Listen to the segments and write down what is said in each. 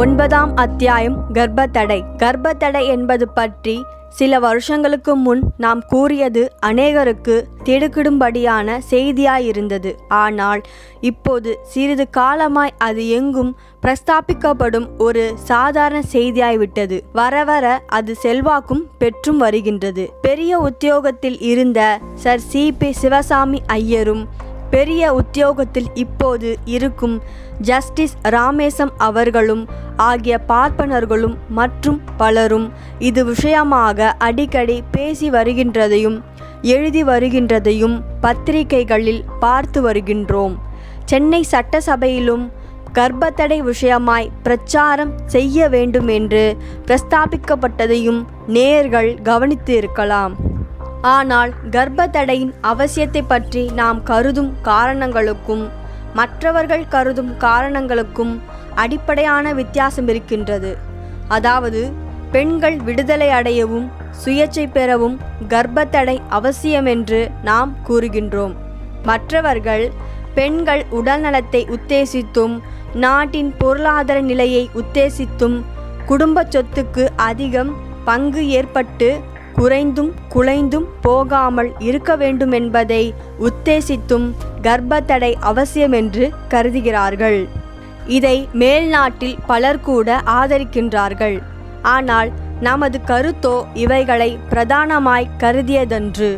ஒன்பதாம் அத்தியாயம் கர்ப்பத்தடை கர்ப்பத்தடை என்பது பற்றி சில வருஷங்களுக்கு முன் நாம் கூறியது அநேகருக்கு திடுக்கிடும்படியான செய்தியாயிருந்தது ஆனால் இப்போது சிறிது காலமாய் அது எங்கும் பிரஸ்தாபிக்கப்படும் ஒரு சாதாரண செய்தியாய்விட்டது வர வர அது செல்வாக்கும் பெற்றும் வருகின்றது பெரிய உத்தியோகத்தில் இருந்த சர் சி பி சிவசாமி ஐயரும் பெரிய உத்தியோகத்தில் இப்போது இருக்கும் ஜஸ்டிஸ் ராமேசம் அவர்களும் ஆகிய பார்ப்பனர்களும் மற்றும் பலரும் இது விஷயமாக அடிக்கடி பேசி வருகின்றதையும் எழுதி வருகின்றதையும் பத்திரிகைகளில் பார்த்து வருகின்றோம் சென்னை சட்டசபையிலும் கர்ப்பத்தடை விஷயமாய் பிரச்சாரம் செய்ய வேண்டும் என்று பிரஸ்தாபிக்கப்பட்டதையும் நேர்கள் கவனித்து இருக்கலாம் ஆனால் கர்ப்பத்தடையின் அவசியத்தை பற்றி நாம் கருதும் காரணங்களுக்கும் மற்றவர்கள் கருதும் காரணங்களுக்கும் அடிப்படையான வித்தியாசம் இருக்கின்றது அதாவது பெண்கள் விடுதலை அடையவும் சுயேச்சை பெறவும் கர்ப்பத்தடை அவசியம் என்று நாம் கூறுகின்றோம் மற்றவர்கள் பெண்கள் உடல்நலத்தை உத்தேசித்தும் நாட்டின் பொருளாதார நிலையை உத்தேசித்தும் குடும்ப சொத்துக்கு அதிகம் பங்கு ஏற்பட்டு குறைந்தும் குலைந்தும் போகாமல் இருக்க வேண்டும் என்பதை உத்தேசித்தும் கர்ப்பத்தடை அவசியம் என்று கருதுகிறார்கள் இதை மேல்நாட்டில் பலர் கூட ஆதரிக்கின்றார்கள் ஆனால் நமது கருத்தோ இவைகளை பிரதானமாய் கருதியதன்று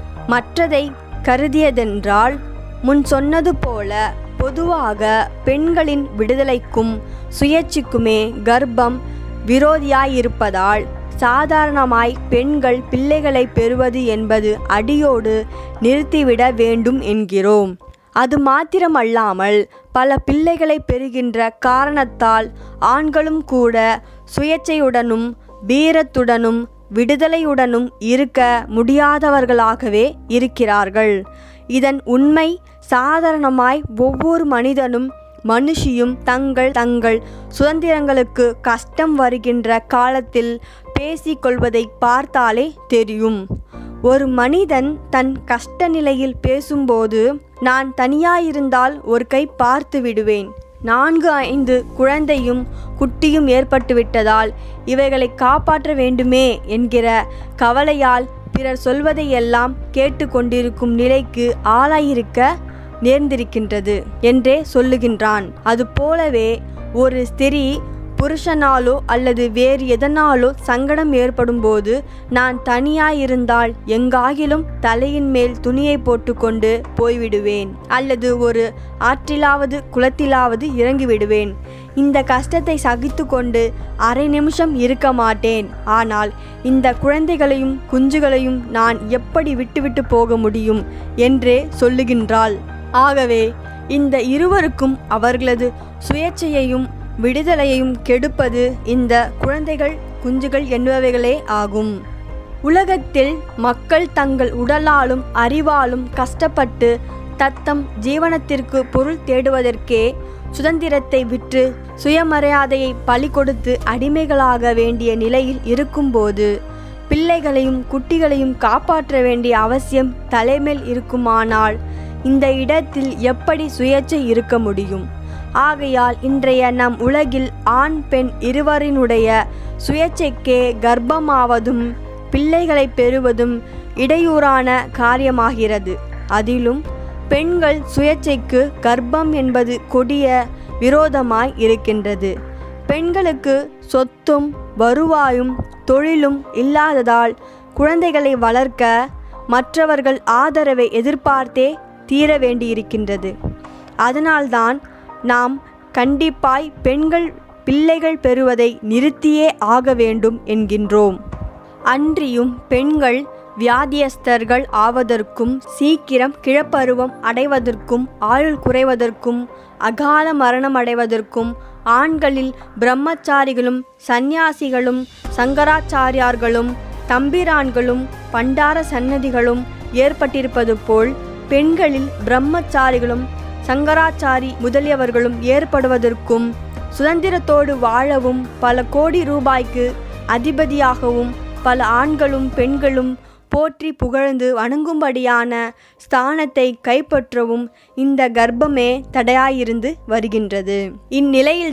மற்றதை கருதியதென்றால் முன் சொன்னது போல பொதுவாக பெண்களின் விடுதலைக்கும் சுயேட்சிக்குமே கர்ப்பம் விரோதியாயிருப்பதால் சாதாரணமாய் பெண்கள் பிள்ளைகளை பெறுவது என்பது அடியோடு நிறுத்திவிட வேண்டும் என்கிறோம் அது மாத்திரமல்லாமல் பல பிள்ளைகளை பெறுகின்ற காரணத்தால் ஆண்களும் கூட சுயேச்சையுடனும் வீரத்துடனும் விடுதலையுடனும் இருக்க முடியாதவர்களாகவே இருக்கிறார்கள் இதன் உண்மை சாதாரணமாய் ஒவ்வொரு மனிதனும் மனுஷியும் தங்கள் தங்கள் சுதந்திரங்களுக்கு கஷ்டம் வருகின்ற காலத்தில் பேசிக்கொள்வதை பார்த்தாலே தெரியும் ஒரு மனிதன் தன் கஷ்ட நிலையில் பேசும்போது நான் தனியாயிருந்தால் ஒரு கை பார்த்து விடுவேன் நான்கு ஐந்து குழந்தையும் குட்டியும் ஏற்பட்டுவிட்டதால் இவைகளை காப்பாற்ற வேண்டுமே என்கிற கவலையால் பிறர் சொல்வதையெல்லாம் கேட்டுக்கொண்டிருக்கும் நிலைக்கு ஆளாயிருக்க நேர்ந்திருக்கின்றது என்றே சொல்லுகின்றான் அதுபோலவே ஒரு ஸ்திரீ புருஷனாலோ அல்லது வேறு எதனாலோ சங்கடம் ஏற்படும்போது நான் தனியாயிருந்தால் எங்காகிலும் தலையின் மேல் துணியை போட்டுக்கொண்டு போய்விடுவேன் அல்லது ஒரு ஆற்றிலாவது குளத்திலாவது இறங்கிவிடுவேன் இந்த கஷ்டத்தை சகித்து கொண்டு அரை நிமிஷம் இருக்க மாட்டேன் ஆனால் இந்த குழந்தைகளையும் குஞ்சுகளையும் நான் எப்படி விட்டுவிட்டு போக முடியும் என்றே சொல்லுகின்றாள் ஆகவே இந்த இருவருக்கும் அவர்களது சுயேட்சையையும் விடுதலையையும் கெடுப்பது இந்த குழந்தைகள் குஞ்சுகள் என்பவைகளே ஆகும் உலகத்தில் மக்கள் தங்கள் உடலாலும் அறிவாலும் கஷ்டப்பட்டு தத்தம் ஜீவனத்திற்கு பொருள் தேடுவதற்கே சுதந்திரத்தை விற்று சுயமரியாதையை பலி கொடுத்து அடிமைகளாக வேண்டிய நிலையில் இருக்கும்போது பிள்ளைகளையும் குட்டிகளையும் காப்பாற்ற வேண்டிய அவசியம் தலைமேல் இருக்குமானால் இந்த இடத்தில் எப்படி சுயேட்சை இருக்க முடியும் ஆகையால் இன்றைய நம் உலகில் ஆண் பெண் இருவரினுடைய சுயேட்சைக்கே கர்ப்பமாவதும் பிள்ளைகளை பெறுவதும் இடையூறான காரியமாகிறது அதிலும் பெண்கள் சுயேட்சைக்கு கர்ப்பம் என்பது கொடிய விரோதமாய் இருக்கின்றது பெண்களுக்கு சொத்தும் வருவாயும் தொழிலும் இல்லாததால் குழந்தைகளை வளர்க்க மற்றவர்கள் ஆதரவை எதிர்பார்த்தே தீர வேண்டியிருக்கின்றது அதனால்தான் நாம் கண்டிப்பாய் பெண்கள் பிள்ளைகள் பெறுவதை நிறுத்தியே ஆக வேண்டும் என்கின்றோம் அன்றியும் பெண்கள் வியாதியஸ்தர்கள் ஆவதற்கும் சீக்கிரம் கிழப்பருவம் அடைவதற்கும் ஆயுள் குறைவதற்கும் அகால மரணம் அடைவதற்கும் ஆண்களில் பிரம்மச்சாரிகளும் சந்நியாசிகளும் சங்கராச்சாரியார்களும் தம்பிரான்களும் பண்டார சன்னதிகளும் ஏற்பட்டிருப்பது போல் பெண்களில் பிரம்மச்சாரிகளும் சங்கராச்சாரி முதலியவர்களும் ஏற்படுவதற்கும் சுதந்திரத்தோடு வாழவும் பல கோடி ரூபாய்க்கு அதிபதியாகவும் பல ஆண்களும் பெண்களும் போற்றி புகழ்ந்து வணங்கும்படியான ஸ்தானத்தை கைப்பற்றவும் இந்த கர்ப்பமே தடையாயிருந்து வருகின்றது இந்நிலையில்தான்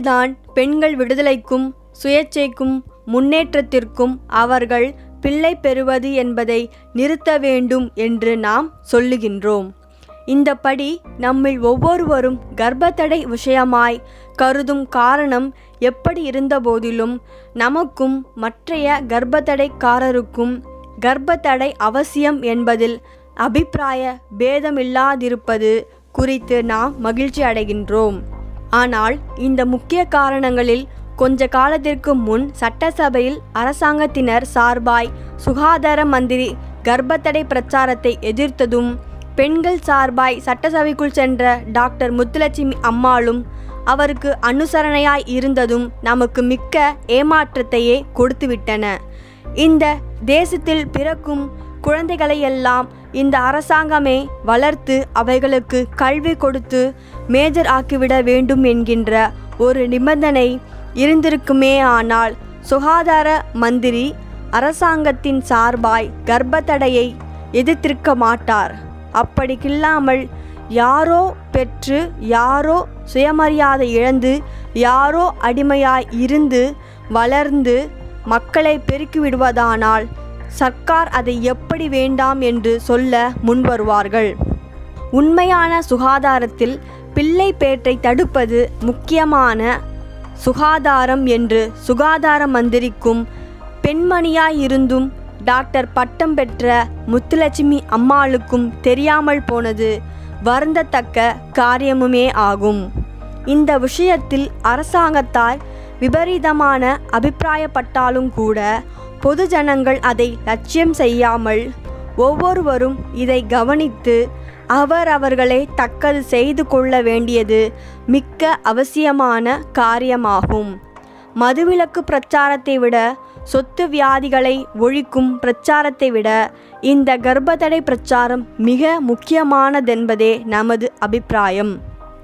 பெண்கள் விடுதலைக்கும் சுயேட்சைக்கும் முன்னேற்றத்திற்கும் அவர்கள் பிள்ளை பெறுவது என்பதை நிறுத்த வேண்டும் என்று நாம் சொல்லுகின்றோம் இந்த படி நம்மில் ஒவ்வொருவரும் கர்ப்பத்தடை விஷயமாய் கருதும் காரணம் எப்படி இருந்தபோதிலும் நமக்கும் மற்றைய கர்ப்பத்தடைக்காரருக்கும் கர்ப்பத்தடை அவசியம் என்பதில் அபிப்பிராய பேதமில்லாதிருப்பது குறித்து நாம் மகிழ்ச்சி அடைகின்றோம் ஆனால் இந்த முக்கிய காரணங்களில் கொஞ்ச காலத்திற்கு முன் சட்டசபையில் அரசாங்கத்தினர் சார்பாய் சுகாதார மந்திரி கர்ப்பத்தடை பிரச்சாரத்தை எதிர்த்ததும் பெண்கள் சார்பாய் சட்டசபைக்குள் சென்ற டாக்டர் முத்துலட்சுமி அம்மாளும் அவருக்கு அனுசரணையாய் இருந்ததும் நமக்கு மிக்க ஏமாற்றத்தையே கொடுத்துவிட்டன இந்த தேசத்தில் பிறக்கும் குழந்தைகளையெல்லாம் இந்த அரசாங்கமே வளர்த்து அவைகளுக்கு கல்வி கொடுத்து மேஜர் ஆக்கிவிட வேண்டும் என்கின்ற ஒரு நிபந்தனை இருந்திருக்குமே ஆனால் சுகாதார மந்திரி அரசாங்கத்தின் சார்பாய் கர்ப்பத்தடையை எதிர்த்திருக்க மாட்டார் அப்படிக்கில்லாமல் யாரோ பெற்று யாரோ சுயமரியாதை இழந்து யாரோ அடிமையாய் இருந்து வளர்ந்து மக்களை பெருக்கிவிடுவதானால் சர்க்கார் அதை எப்படி வேண்டாம் என்று சொல்ல முன்வருவார்கள் உண்மையான சுகாதாரத்தில் பிள்ளை பேற்றை தடுப்பது முக்கியமான சுகாதாரம் என்று சுகாதார மந்திரிக்கும் பெண்மணியாயிருந்தும் டாக்டர் பட்டம் பெற்ற முத்துலட்சுமி அம்மாளுக்கும் தெரியாமல் போனது வருந்தத்தக்க காரியமுமே ஆகும் இந்த விஷயத்தில் அரசாங்கத்தால் விபரீதமான அபிப்பிராயப்பட்டாலும் கூட பொதுஜனங்கள் அதை லட்சியம் செய்யாமல் ஒவ்வொருவரும் இதை கவனித்து அவர் அவர்களே தக்கது செய்து கொள்ள வேண்டியது மிக்க அவசியமான காரியமாகும் மதுவிலக்கு பிரச்சாரத்தை விட சொத்து வியாதிகளை ஒழிக்கும் பிரச்சாரத்தை விட இந்த கர்ப்பத்தடை பிரச்சாரம் மிக முக்கியமானதென்பதே நமது அபிப்பிராயம்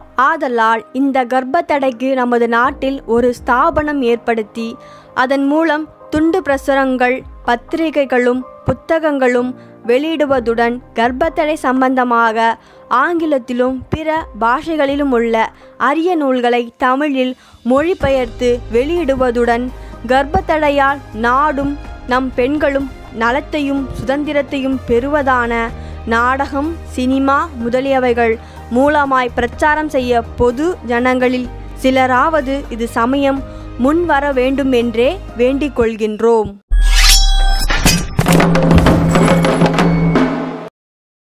ஆதலால் இந்த கர்ப்பத்தடைக்கு நமது நாட்டில் ஒரு ஸ்தாபனம் ஏற்படுத்தி அதன் மூலம் துண்டு பிரசுரங்கள் பத்திரிகைகளும் புத்தகங்களும் வெளியிடுவதுடன் கர்ப்பத்தடை சம்பந்தமாக ஆங்கிலத்திலும் பிற பாஷைகளிலும் உள்ள அரிய நூல்களை தமிழில் மொழிபெயர்த்து வெளியிடுவதுடன் கர்ப்பத்தடையால் நாடும் நம் பெண்களும் நலத்தையும் சுதந்திரத்தையும் பெறுவதான நாடகம் சினிமா முதலியவைகள் மூலமாய் பிரச்சாரம் செய்ய பொது ஜனங்களில் சிலராவது இது சமயம் முன் வர வேண்டுமென்றே வேண்டிக் கொள்கின்றோம்